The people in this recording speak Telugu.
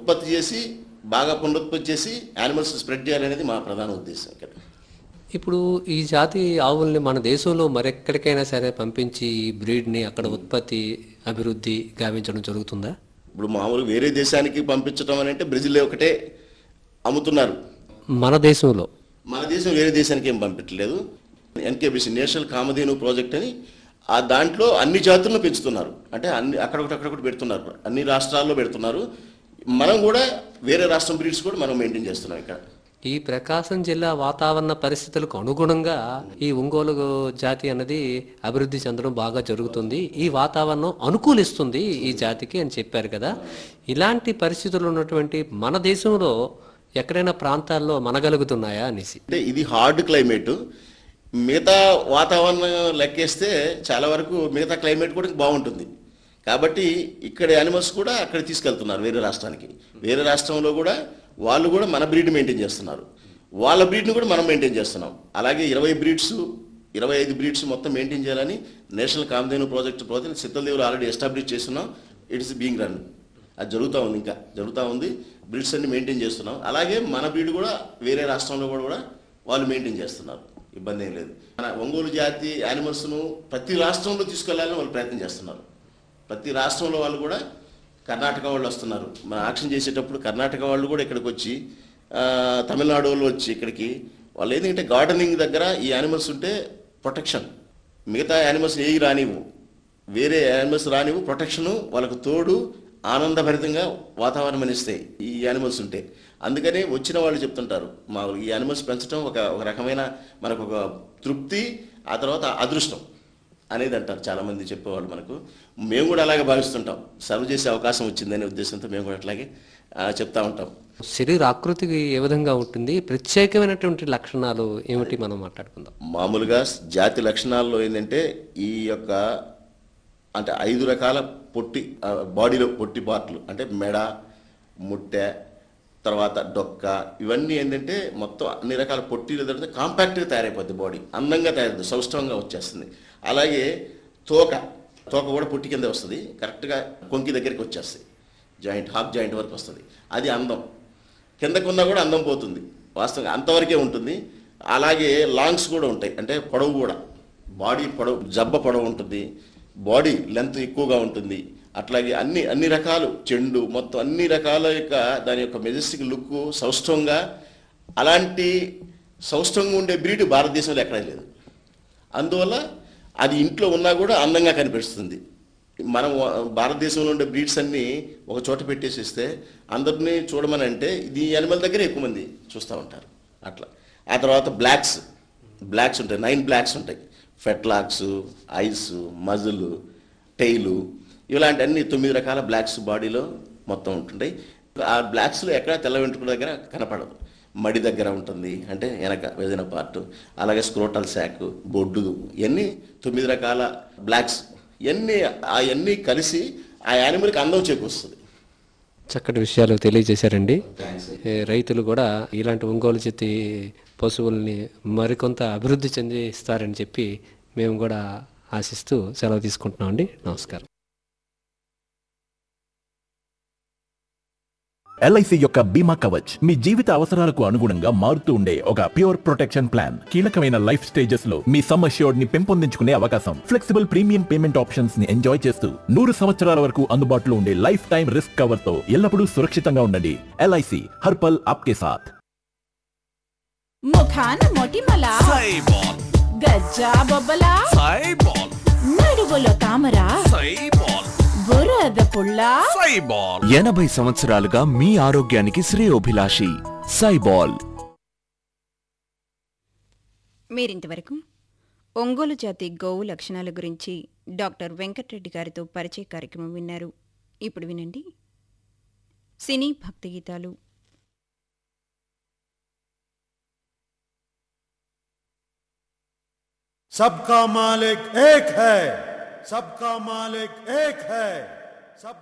ఉత్పత్తి చేసి బాగా పునరుత్పత్తి చేసి యానిమల్స్ స్ప్రెడ్ చేయాలనేది మా ప్రధాన ఉద్దేశం ఇక్కడ ఇప్పుడు ఈ జాతి ఆవుల్ని మన దేశంలో మరెక్కడికైనా సరే పంపించి ఈ బ్రీడ్ని అక్కడ ఉత్పత్తి అభివృద్ధి గావించడం జరుగుతుందా ఇప్పుడు మామూలుగా వేరే దేశానికి పంపించడం అని అంటే బ్రెజిల్ ఒకటే అమ్ముతున్నారు మన దేశంలో మన దేశం వేరే దేశానికి ఏం పంపించలేదు ఎన్కేబిసి నేషనల్ కామధేను ప్రాజెక్ట్ అని ఆ దాంట్లో అన్ని జాతులను పెంచుతున్నారు అంటే అన్ని అక్కడొకటి అక్కడొకటి పెడుతున్నారు అన్ని రాష్ట్రాల్లో పెడుతున్నారు మనం కూడా వేరే రాష్ట్రం బ్రీడ్స్ కూడా మనం మెయింటైన్ చేస్తున్నాం ఇక్కడ ఈ ప్రకాశం జిల్లా వాతావరణ పరిస్థితులకు అనుగుణంగా ఈ ఒంగోలు జాతి అన్నది అభివృద్ధి చెందడం బాగా జరుగుతుంది ఈ వాతావరణం అనుకూలిస్తుంది ఈ జాతికి అని చెప్పారు కదా ఇలాంటి పరిస్థితులు ఉన్నటువంటి మన దేశంలో ఎక్కడైనా ప్రాంతాల్లో మనగలుగుతున్నాయా అనేసి అంటే ఇది హార్డ్ క్లైమేట్ మిగతా వాతావరణం లెక్కేస్తే చాలా వరకు మిగతా క్లైమేట్ కూడా బాగుంటుంది కాబట్టి ఇక్కడ యానిమల్స్ కూడా అక్కడ తీసుకెళ్తున్నారు వేరే రాష్ట్రానికి వేరే రాష్ట్రంలో కూడా వాళ్ళు కూడా మన బ్రీడ్ మెయింటైన్ చేస్తున్నారు వాళ్ళ బ్రీడ్ని కూడా మనం మెయింటైన్ చేస్తున్నాం అలాగే ఇరవై బ్రీడ్స్ ఇరవై ఐదు బ్రీడ్స్ మొత్తం మెయింటైన్ చేయాలని నేషనల్ కామధేను ప్రాజెక్ట్ ప్రాజెక్ట్ సిద్ధదేవులు ఆల్రెడీ ఎస్టాబ్లిష్ చేస్తున్నాం ఇట్స్ బీయింగ్ రన్ అది జరుగుతూ ఉంది ఇంకా జరుగుతూ ఉంది బ్రీడ్స్ అన్ని మెయింటైన్ చేస్తున్నాం అలాగే మన బ్రీడ్ కూడా వేరే రాష్ట్రంలో కూడా కూడా వాళ్ళు మెయింటైన్ చేస్తున్నారు ఇబ్బంది ఏం లేదు మన ఒంగోలు జాతి యానిమల్స్ను ప్రతి రాష్ట్రంలో తీసుకెళ్లాలని వాళ్ళు ప్రయత్నం చేస్తున్నారు ప్రతి రాష్ట్రంలో వాళ్ళు కూడా కర్ణాటక వాళ్ళు వస్తున్నారు మన ఆక్షన్ చేసేటప్పుడు కర్ణాటక వాళ్ళు కూడా ఇక్కడికి వచ్చి ఆ, తమిళనాడు వాళ్ళు వచ్చి ఇక్కడికి వాళ్ళు ఏంటంటే గార్డెనింగ్ దగ్గర ఈ యానిమల్స్ ఉంటే ప్రొటెక్షన్ మిగతా యానిమల్స్ ఏవి రానివ్వు వేరే యానిమల్స్ రానివ్వు ప్రొటెక్షను వాళ్ళకు తోడు ఆనందభరితంగా వాతావరణం అనిస్తాయి ఈ యానిమల్స్ ఉంటే అందుకని వచ్చిన వాళ్ళు చెప్తుంటారు మా ఈ యానిమల్స్ పెంచడం ఒక ఒక రకమైన మనకు ఒక తృప్తి ఆ తర్వాత అదృష్టం అనేది అంటారు చాలామంది చెప్పేవాళ్ళు మనకు మేము కూడా అలాగే భావిస్తుంటాం సర్వ్ చేసే అవకాశం వచ్చిందనే ఉద్దేశంతో మేము కూడా అట్లాగే ఆ, చెప్తా ఉంటాం శరీర ఆకృతికి ఏ విధంగా ఉంటుంది ప్రత్యేకమైనటువంటి లక్షణాలు ఏమిటి మనం మాట్లాడుకుందాం మామూలుగా జాతి లక్షణాల్లో ఏంటంటే ఈ యొక్క అంటే ఐదు రకాల పొట్టి ఆ, బాడీలో పొట్టి పార్ట్లు అంటే మెడ ముట్టె తర్వాత డొక్క ఇవన్నీ ఏంటంటే మొత్తం అన్ని రకాల పొట్టీలు తర్వాత కాంపాక్ట్గా తయారైపోద్ది బాడీ అందంగా తయారవుతుంది సౌష్ఠవంగా వచ్చేస్తుంది అలాగే తోక తోక కూడా పొట్టి కింద వస్తుంది కరెక్ట్గా కొంకి దగ్గరికి వచ్చేస్తుంది జాయింట్ హాఫ్ జాయింట్ వరకు వస్తుంది అది అందం కిందకున్నా కూడా అందం పోతుంది వాస్తవంగా అంతవరకే ఉంటుంది అలాగే లాంగ్స్ కూడా ఉంటాయి అంటే పొడవు కూడా బాడీ పొడవు జబ్బ పొడవు ఉంటుంది బాడీ లెంత్ ఎక్కువగా ఉంటుంది అట్లాగే అన్ని అన్ని రకాలు చెండు మొత్తం అన్ని రకాల యొక్క దాని యొక్క మెజెస్టిక్ లుక్ సౌష్ఠవంగా అలాంటి సౌష్ఠవంగా ఉండే బ్రీడ్ భారతదేశంలో ఎక్కడా లేదు అందువల్ల అది ఇంట్లో ఉన్నా కూడా అందంగా కనిపిస్తుంది మనం భారతదేశంలో ఉండే బ్రీడ్స్ అన్నీ ఒక చోట పెట్టేసిస్తే అందరినీ చూడమని అంటే ఇది యానిమల్ దగ్గర ఎక్కువ మంది చూస్తూ ఉంటారు అట్లా ఆ తర్వాత బ్లాక్స్ బ్లాక్స్ ఉంటాయి నైన్ బ్లాక్స్ ఉంటాయి ఫెట్లాక్స్ ఐస్ మజులు టైలు ఇలాంటి అన్ని తొమ్మిది రకాల బ్లాక్స్ బాడీలో మొత్తం ఉంటుంటాయి ఆ బ్లాక్స్లో ఎక్కడ తెల్ల వెంట్రుకల దగ్గర కనపడదు మడి దగ్గర ఉంటుంది అంటే వెనక వెదిన పార్ట్ అలాగే స్క్రోటల్ శాక్ బొడ్డు ఇవన్నీ తొమ్మిది రకాల బ్లాక్స్ ఇవన్నీ అవన్నీ కలిసి ఆ యానిమల్కి అందం చేకూరుస్తుంది చక్కటి విషయాలు తెలియజేశారండి ఏ, రైతులు కూడా ఇలాంటి ఒంగోలు చెత్తి పశువుల్ని మరికొంత అభివృద్ధి చెందిస్తారని చెప్పి మేము కూడా ఆశిస్తూ సెలవు తీసుకుంటున్నామండి నమస్కారం ఎల్ఐసి యొక్క బీమా కవచ్ మీ జీవిత అవసరాలకు అనుగుణంగా మారుతూ ఉండే ఒక ప్యూర్ ప్రొటెక్షన్ ప్లాన్ కీలకమైన లైఫ్ స్టేజెస్ లో మీ సమ్ అష్యూర్డ్ ని పెంపొందించుకునే అవకాశం ఫ్లెక్సిబుల్ ప్రీమియం పేమెంట్ ఆప్షన్స్ ని ఎంజాయ్ చేస్తూ నూరు సంవత్సరాల వరకు అందుబాటులో ఉండే లైఫ్ టైం రిస్క్ కవర్ తో ఎల్లప్పుడూ సురక్షితంగా ఉండండి ఎల్ఐసి హర్పల్ ఆప్కే సాథ్ ముఖాన మొటిమల సైబాల్ గజ్జా బొబ్బల సైబాల్ నడువులో తామర సైబాల్ బురద పుల్ల సైబాల్ ఎనభై సంవత్సరాలుగా మీ ఆరోగ్యానికి శ్రేయోభిలాషి సైబాల్ మీరింతవరకు ఒంగోలు జాతి గోవు లక్షణాల గురించి డాక్టర్ వెంకటరెడ్డి గారితో పరిచయ కార్యక్రమం విన్నారు ఇప్పుడు వినండి సినీ భక్తి గీతాలు सबका मालिक एक है सबका मालिक एक है